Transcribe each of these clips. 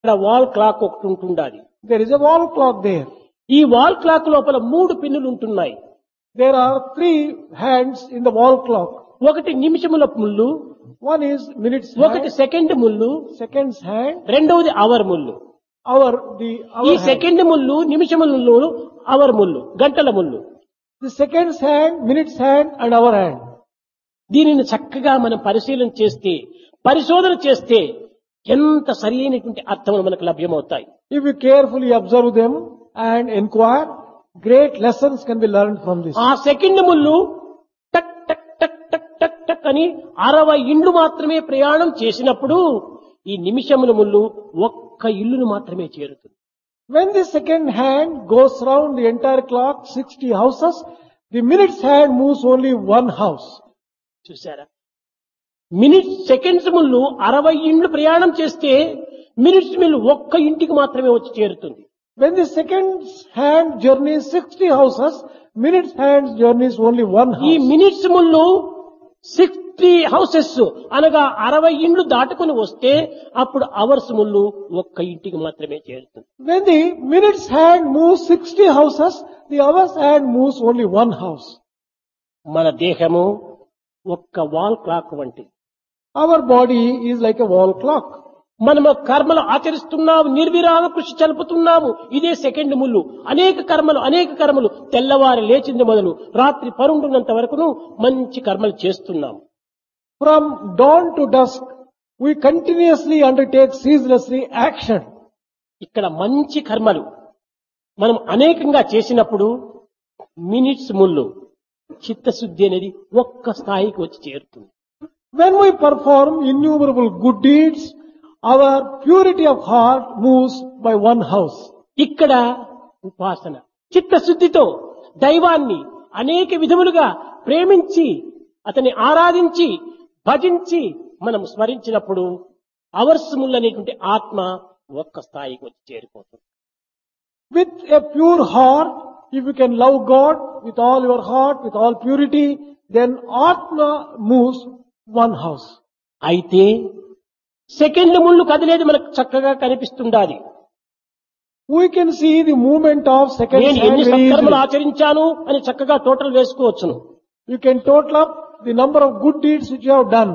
ఇక్కడ wall clock ఒకటి ఉంటుండాలి There is a wall clock there. ఈ వాల్ క్లాక్ లోపల మూడు పిన్నులు ఉంటున్నాయి There are three hands in the wall clock. ఒకటి నిమిషముల ముళ్ళు One is minutes ఒకటి hand, సెకండ్ ముళ్ళు seconds hand, రెండవది అవర్ ముళ్ళు hour, the ఈ hour hand. సెకండ్ ముళ్ళు నిమిషముల ముళ్ళు అవర్ ముళ్ళు గంటల ముళ్ళు The seconds hand, minutes hand and hour hand. దీనిని చక్కగా మనం పరిశీలన చేస్తే పరిశోధన చేస్తే ఎంత సరి అయినటువంటి అర్థములు మనకు లభ్యమవుతాయి If you carefully observe them and inquire, great lessons can be learned from this. ఆ సెకండ్ ముళ్ళు టక్ టక్ టక్ టక్ టక్ టక్ అని అరవై ఇండ్లు మాత్రమే ప్రయాణం చేసినప్పుడు ఈ నిమిషముల ముళ్ళు ఒక్క ఇల్లును మాత్రమే చేరుతుంది When the second hand goes round the entire clock, 60 houses, the minutes hand moves only one house. చూసారా మినిట్స్ సెకండ్స్ ముళ్ళు అరవై ఇండ్లు ప్రయాణం చేస్తే మినిట్స్ మిల్లు ఒక్క ఇంటికి మాత్రమే వచ్చి చేరుతుంది When the second hand journeys 60 houses, minutes hand journeys only one ఈ house. మినిట్స్ ముళ్ళు సిక్స్టీ హౌసెస్ అనగా అరవై ఇండ్లు దాటుకుని వస్తే అప్పుడు అవర్స్ ముళ్ళు ఒక్క ఇంటికి మాత్రమే చేరుతుంది When the minutes hand moves 60 houses, the hours hand moves only one house. మన దేహము ఒక్క వాల్ క్లాక్ వంటి Our body is like a wall clock. మనము కర్మలు ఆచరిస్తున్నాము నిర్విరామ కృషి చలుపుతున్నాము ఇదే సెకండ్ ముళ్ళు అనేక కర్మలు అనేక కర్మలు తెల్లవారి లేచింది మొదలు రాత్రి పరుండున్నంత వరకును మంచి కర్మలు చేస్తున్నాము From dawn to dusk, we continuously undertake ceaselessly action. ఇక్కడ మంచి కర్మలు మనం అనేకంగా చేసినప్పుడు మినిట్స్ ముళ్ళు చిత్తశుద్ధి అనేది ఒక్క స్థాయికి వచ్చి చేరుతుంది When we perform innumerable good deeds, our purity of heart moves by one house. ఇక్కడ ఉపాసన చిత్తశుద్ధితో దైవాన్ని అనేక విధములుగా ప్రేమించి అతన్ని ఆరాధించి భజించి మనం స్మరించినప్పుడు అవర్సములు అనేటువంటి ఆత్మ ఒక్క స్థాయికి వచ్చి చేరిపోతుంది With a pure heart, if you can love God with all your heart, with all purity, then Atma moves one house. అయితే సెకండ్ ముళ్ళు కదిలేది మనకు చక్కగా కనిపిస్తుండాలి We can see the movement of second నేను hand ఎన్ని very సత్కర్మలు easily. ఆచరించాను అని చక్కగా టోటల్ వేసుకోవచ్చును You can total up the number of good deeds which you have done.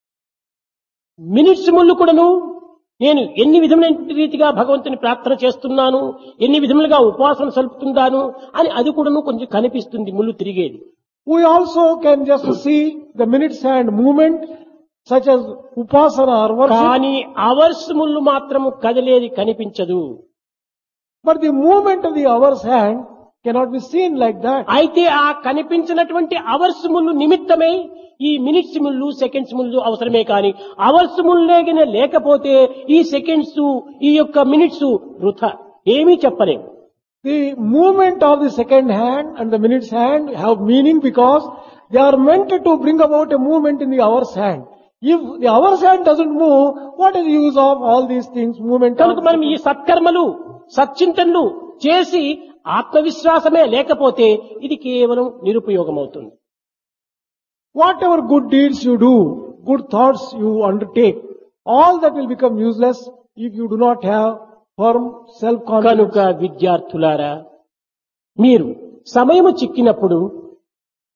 Minutes ముళ్ళు కూడాను నేను ఎన్ని విధమైన రీతిగా భగవంతుని ప్రార్థన చేస్తున్నాను ఎన్ని విధములుగా ఉపాసన సలుపుతున్నాను అని అది కూడాను కొంచెం కనిపిస్తుంది ముళ్ళు తిరిగేది We also can just see the minutes hand movement such as upasana or worship. కానీ అవర్స్ ముళ్ళు మాత్రము కదిలేది కనిపించదు But the movement of the hour's hand cannot be seen like that. అయితే ఆ కనిపించినటువంటి అవర్స్ ముళ్ళు నిమిత్తమై ఈ మినిట్స్ ముళ్ళు సెకండ్స్ ముళ్ళు అవసరమే కానీ అవర్స్ ముళ్ళేగిన లేకపోతే ఈ సెకండ్స్ ఈ యొక్క మినిట్స్ వృథ ఏమీ చెప్పలేము The movement of the second hand and the minute's hand have meaning because they are meant to bring about a movement in the hour's hand. If the hour's hand doesn't move, what is the use of all these things, movement కనుక of మనం ఈ సత్కర్మలు సచ్చింతనలు చేసి ఆత్మవిశ్వాసమే లేకపోతే ఇది కేవలం నిరుపయోగం అవుతుంది Whatever good deeds you do, good thoughts you undertake, all that will become useless if you do not have firm self-confidence. కనుక విద్యార్థులారా మీరు సమయము చిక్కినప్పుడు